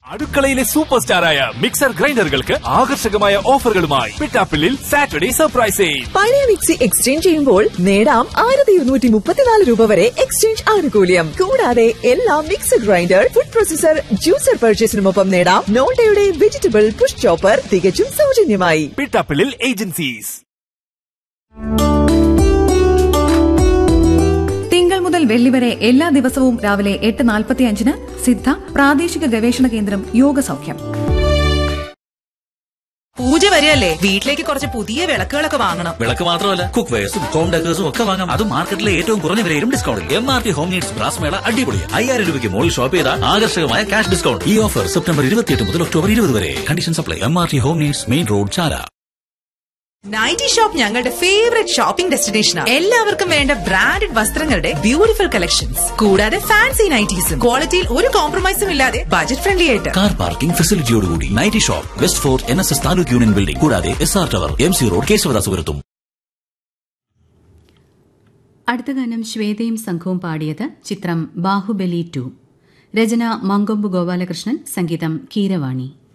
അടുക്കളയിലെ super സ്റ്റാറായ mixer ഗ്രൈൻഡറുകൾക്ക് ആകർഷകമായ ഓഫറുകളുമായി പിട്ടാപ്പിള്ളിൽ സാറ്റർഡേ സർപ്രൈസ് സെയിൽ പഴയ മിക്സി എക്സ്ചേഞ്ച് ചെയ്യുമ്പോൾ നേടാം ആയിരത്തി ഇരുന്നൂറ്റി മുപ്പത്തിനാല് രൂപ വരെ എക്സ്ചേഞ്ച് ആനുകൂല്യം കൂടാതെ എല്ലാ mixer grinder food processor juicer പർച്ചേസിനുമൊപ്പം നേടാം നോട്ടയുടെ വെജിറ്റബിൾ പുഷ് ചോപ്പർ തികച്ചും സൗജന്യമായി പിട്ടാപ്പിള്ളിൽ ഏജൻസീസ് തിങ്കൾ മുതൽ വെള്ളി വരെ എല്ലാ ദിവസവും രാവിലെ എട്ട് നാൽപ്പത്തി അഞ്ചിന് സിദ്ധ പ്രാദേശിക ഗവേഷണ കേന്ദ്രം യോഗ സൗഖ്യം പൂജ വരെയല്ലേ വീട്ടിലേക്ക് കുറച്ച് പുതിയ വിളക്കുകളൊക്കെ വാങ്ങണം വിളക്ക് മാത്രമല്ല കുക്ക് വെയർസും ഹോം ഡെക്കേഴ്സും ഒക്കെ വാങ്ങാം അതും മാർക്കറ്റിലെ ഏറ്റവും കുറഞ്ഞ വിലയിലും ഡിസ്കൗണ്ടിൽ M R T home needs brass മേള അടിപൊളി അയ്യായിരം രൂപയ്ക്ക് മുകളിൽ ഷോപ്പ് ചെയ്താൽ ആകർഷകമായ ക്യാഷ് ഡിസ്കൗണ്ട് ഈ ഓഫർ സെപ്റ്റംബർ ഇരുപത്തിയെട്ട് മുതൽ ഒക്ടോബർ ഇരുപത് വരെ conditions apply M R T home needs main road Chala nighty shop ഞങ്ങളുടെ ഫേവറേറ്റ് ഷോപ്പിംഗ് ഡെസ്റ്റിനേഷനാണ് എല്ലാവർക്കും വേണ്ട ബ്രാൻഡഡ് വസ്ത്രങ്ങളുടെ ബ്യൂട്ടിഫുൾ കളക്ഷൻസ് കൂടാതെ ഫാൻസി നൈറ്റീസും ക്വാളിറ്റിയിൽ ഒരു കോംപ്രമൈസും ഇല്ലാതെ ബജറ്റ് ഫ്രണ്ട്ലി ആയിട്ട് കാർ പാർക്കിംഗ് ഫെസിലിറ്റിയോടുകൂടി nighty shop west fort N S S taluk union building കൂടാതെ S R tower M C road കേശവദാസുപുരത്തും അടുത്ത ഗാനം ശ്വേതയും സംഘവും പാടിയത് ചിത്രം ബാഹുബലി ടു രചന മങ്കൊമ്പ് ഗോപാലകൃഷ്ണൻ സംഗീതം കീരവാണി